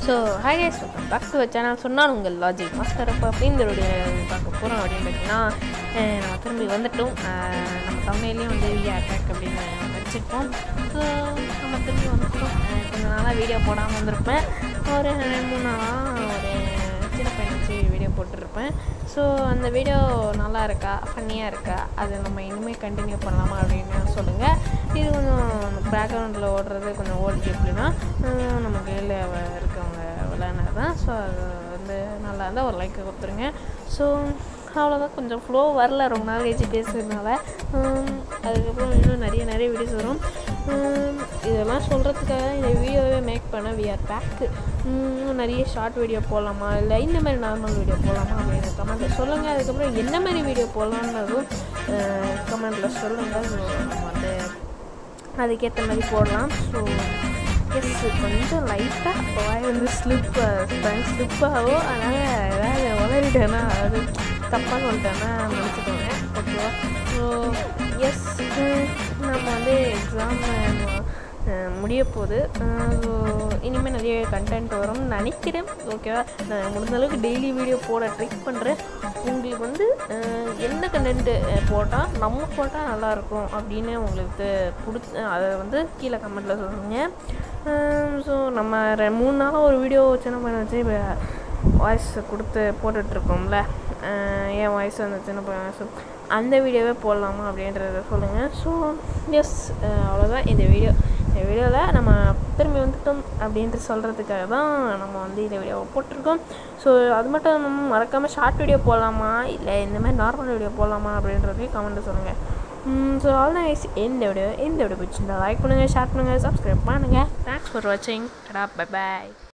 So hi guys back to channel சொன்னால் உங்கள் logic master அப்போ அப்படிங்கிறோடைய பார்க்க போகிறோம் அப்படின்னு பார்த்தீங்கன்னா அஹ் நம்ம திரும்பி வந்துட்டோம் அஹ் நம்ம தமிழ்லேயும் வந்து வி அட்டாக் அப்படின்னு வச்சுருப்போம் ஸோ நம்ம திரும்பி வந்துட்டோம் அஹ் கொஞ்ச நாளாக வீடியோ போடாமல் வந்திருப்பேன் ஒரு ரெண்டு மூணு நாளாக ஒரு சின்ன பையன் வச்சு வீடியோ போட்டிருப்பேன் ஸோ அந்த வீடியோ நல்லா இருக்கா ஃபன்னியாக இருக்கா அது நம்ம இனிமேல் கண்டினியூ பண்ணலாமா அப்படின்னு சொல்லுங்கள் இது கொஞ்சம் பேக்ரவுண்டில் ஓடுறது கொஞ்சம் ஓடிச்சு அப்படின்னா ஹம், நம்ம கீழே இருக்கவங்க விளையாடுறது தான் ஸோ அது வந்து நல்லா இருந்தால் ஒரு லைக் கொடுத்துருங்க ஸோ அவ்வளோதான் கொஞ்சம் ஃப்ளோ வரல ரொம்ப நாள் கழிச்சு பேசுறதுனால ஹம், அதுக்கப்புறம் இன்னும் நிறைய நிறைய வீடியோஸ் வரும் ஹம், இதெல்லாம் சொல்கிறதுக்காக இந்த வீடியோவே மேக் பண்ண வி ஆர் பேக்கு இன்னும் நிறைய ஷார்ட் வீடியோ போடலாமா இல்லை இந்த மாதிரி நார்மல் வீடியோ போடலாமா அப்படின்னு கமெண்ட்டில் சொல்லுங்கள் அதுக்கப்புறம் என்ன மாதிரி வீடியோ போடலான்றதும் கமெண்ட்டில் சொல்லுங்கள் ஸோ நம்ம வந்து அதுக்கேற்ற மாதிரி போடலாம் ஸோ எஸ் கொஞ்சம் லைட்டாக வாய் வந்து ஸ்லிப் ஸ்லிப் ஆகும் அதனால் ஏதாவது உளறிட்டேன்னா அது தப்பாக சொல்லிட்டேன்னா நினச்சிக்கோங்க ஓகேவா ஸோ எஸ் நம்ம வந்து எக்ஸாம் முடிய போகுது ஸோ இனிமேல் நிறைய கண்டென்ட் வரும்னு நினைக்கிறேன் ஓகேவா நான் முடிஞ்ச அளவுக்கு டெய்லி வீடியோ போட ட்ரை பண்ணுறேன் உங்களுக்கு வந்து அஹ், என்ன கண்டென்ட்டு போட்டால் நம்ம போட்டால் நல்லாயிருக்கும் அப்படின்னு உங்களுக்கு பிடிச்ச அதை வந்து கீழே கமெண்ட்டில் சொல்லுங்கள் ஸோ நம்ம ரெ மூணு நாளாக ஒரு வீடியோ சின்ன பையனை வச்சு இப்போ வாய்ஸ் கொடுத்து போட்டுட்ருக்கோம்ல என் வாய்ஸ் அந்த சின்ன பையன் voice. அந்த வீடியோவே போடலாமா அப்படின்றத சொல்லுங்கள் ஸோ எஸ் அவ்வளோதான் இந்த வீடியோ இந்த வீடியோவில் நம்ம திரும்பி வந்துட்டோம் அப்படின்ட்டு சொல்கிறதுக்காக தான் நம்ம வந்து இந்த வீடியோவை போட்டிருக்கோம் ஸோ அது மட்டும் நம்ம மறக்காமல் ஷார்ட் வீடியோ போடலாமா இல்லை இந்த மாதிரி நார்மல் வீடியோ போடலாமா அப்படின்றதையும் கமெண்ட்டு சொல்லுங்கள் ஸோ ஆல் நைஸ் இந்த வீடியோ இந்த வீடியோ பிடிச்சிருந்தா லைக் பண்ணுங்கள் ஷேர் பண்ணுங்கள் சப்ஸ்கிரைப் பண்ணுங்கள் தேங்க்ஸ் ஃபார் வாட்சிங் பை பாய்